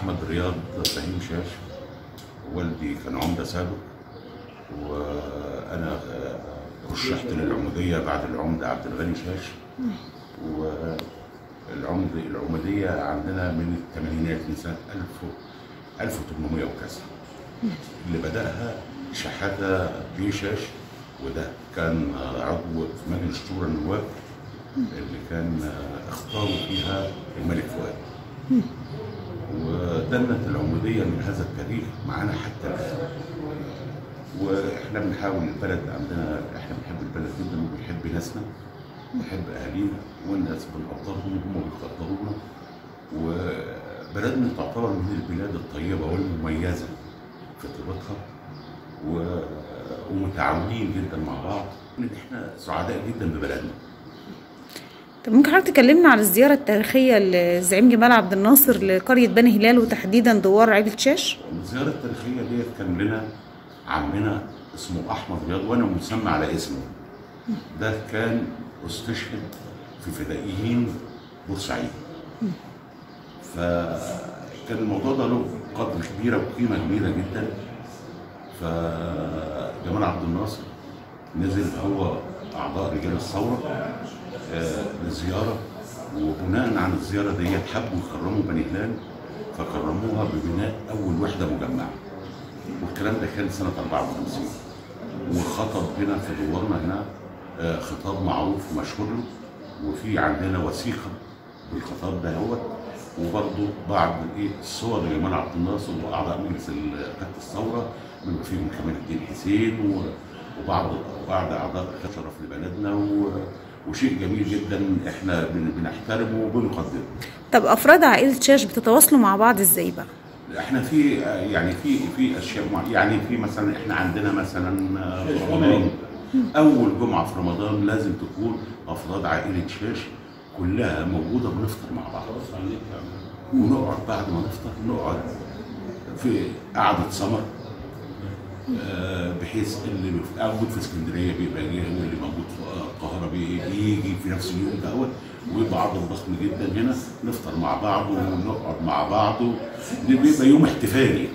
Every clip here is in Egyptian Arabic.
احمد رياض فهيم شاش والدي كان عمده سابق وانا آه، رشحت للعموديه بعد العمده عبد الغني شاش والعمد العموديه عندنا من الثمانينات من سنه 1000 1800 وكذا اللي بداها شحاته بيشاش وده كان عضو في مجلس شورى النواب اللي كان اختاروا فيها الملك فؤاد ودنت العمودية من هذا التاريخ معانا حتى الآن واحنا بنحاول البلد عندنا احنا بنحب البلد جدا وبنحب ناسنا بنحب اهالينا والناس بنقدرهم وهم بيقدرونا وبلدنا تعتبر من البلاد الطيبة والمميزة في طيبتها و... ومتعاونين جدا مع بعض ان احنا سعداء جدا ببلدنا طب ممكن حضرتك تكلمنا عن الزيارة التاريخية للزعيم جمال عبد الناصر لقرية بني هلال وتحديدا دوار عيلة شاش؟ الزيارة التاريخية ديت كان لنا عمنا اسمه أحمد رياض وأنا مسمى على اسمه. ده كان استشهد في فدائيين بورسعيد. فكان الموضوع ده له قدر كبيرة وقيمة كبيرة جدا. فجمال عبد الناصر نزل هو أعضاء رجال الثورة آه، للزيارة وبناء على الزيارة ديت حبوا يكرموا بني هلال فكرموها ببناء أول وحدة مجمعة والكلام ده كان سنة 54 وخطب هنا في دوارنا هنا آه، خطاب معروف ومشهور له وفي عندنا وثيقة بالخطاب ده هو وبرضه بعض ايه الصور لجمال عبد الناصر واعضاء مجلس ال- قاده الثوره بما فيهم كمال الدين حسين و- وبعض وبعض اعضاء كان شرف لبلدنا و- وشيء جميل جدا احنا بن- بنحترمه وبنقدره. طب أفراد عائلة شاش بتتواصلوا مع بعض ازاي بقى؟ احنا في يعني في في اشياء مع- يعني في مثلا احنا عندنا مثلا آه، في رمضان اول جمعه في رمضان لازم تكون افراد عائله شاش كلها موجوده بنفطر مع بعض ونقعد بعد ما نفطر نقعد في قعده سمر آه، بحيث اللي موجود في اسكندريه بيبقى جه واللي موجود في القاهره بي- بيجي في نفس اليوم دوت ويبقى عدد ضخم جدا هنا نفطر مع بعض ونقعد مع بعض ده بيبقى يوم احتفالي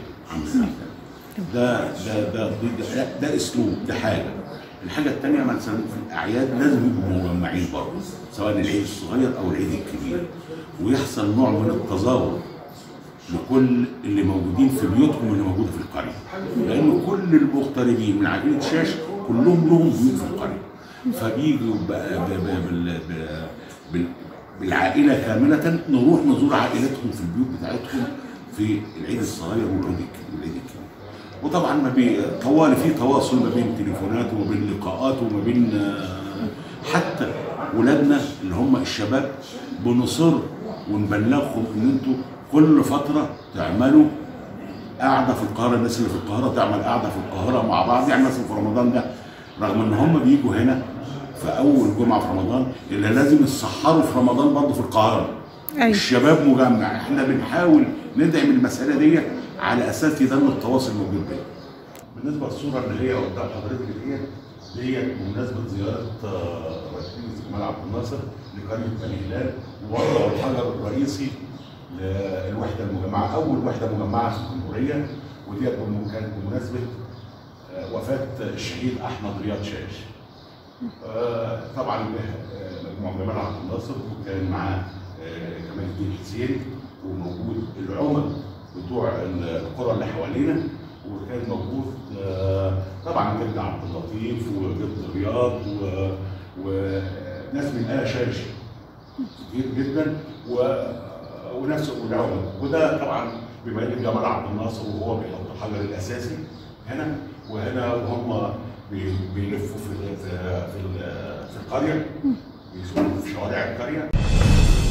ده ده ده ده, ده اسلوب ده حاجه الحاجه الثانيه مثلا في الاعياد لازم يبقوا مجمعين برضه سواء العيد الصغير او العيد الكبير ويحصل نوع من التظاهر لكل اللي موجودين في بيوتهم اللي موجوده في القريه لان كل المغتربين من عائله شاش كلهم لهم بيوت في القريه فبيجوا ب- ب- ب- بال- ب- بال- بالعائله كامله نروح نزور عائلتهم في البيوت بتاعتهم في العيد الصغير والعيد الك- والعيد الكبير وطبعا ما بي طوال في تواصل ما بين تليفونات وما بين لقاءات وما بين آه، حتى ولادنا اللي هم الشباب بنصر ونبلغهم ان انتوا كل فتره تعملوا قاعده في القاهره الناس اللي في القاهره تعمل قاعده في القاهره مع بعض يعني مثلا في رمضان ده رغم ان هم بيجوا هنا في اول جمعه في رمضان الا لازم يتسحروا في رمضان برضه في القاهره أيوة. الشباب مجمع احنا بنحاول ندعم المساله دي على اساس يضل التواصل موجود بينا بالنسبه للصوره اللي هي قدام حضرتك ديت ديت بمناسبه زياره آه، رئيس جمال عبد الناصر لقريه بني هلال ووضع الحجر الرئيسي للوحده المجمعه اول وحده مجمعه في الجمهوريه وديت بم- كانت بمناسبه آه، وفاه الشهيد احمد رياض شاش. آه، طبعا آه، مجموعه جمال عبد الناصر وكان معاه آه، كمال الدين حسين وموجود العمد بتوع القرى اللي حوالينا وكان موجود آه، طبعا جد عبد اللطيف وجد رياض و- وناس من آل شاش كتير جدا و ونفس والعمد وده طبعا بما ان جمال عبد الناصر وهو بيحط الحجر الاساسي هنا وهنا وهم بي- بيلفوا في في في, ال- في القريه بيسوقوا في شوارع القريه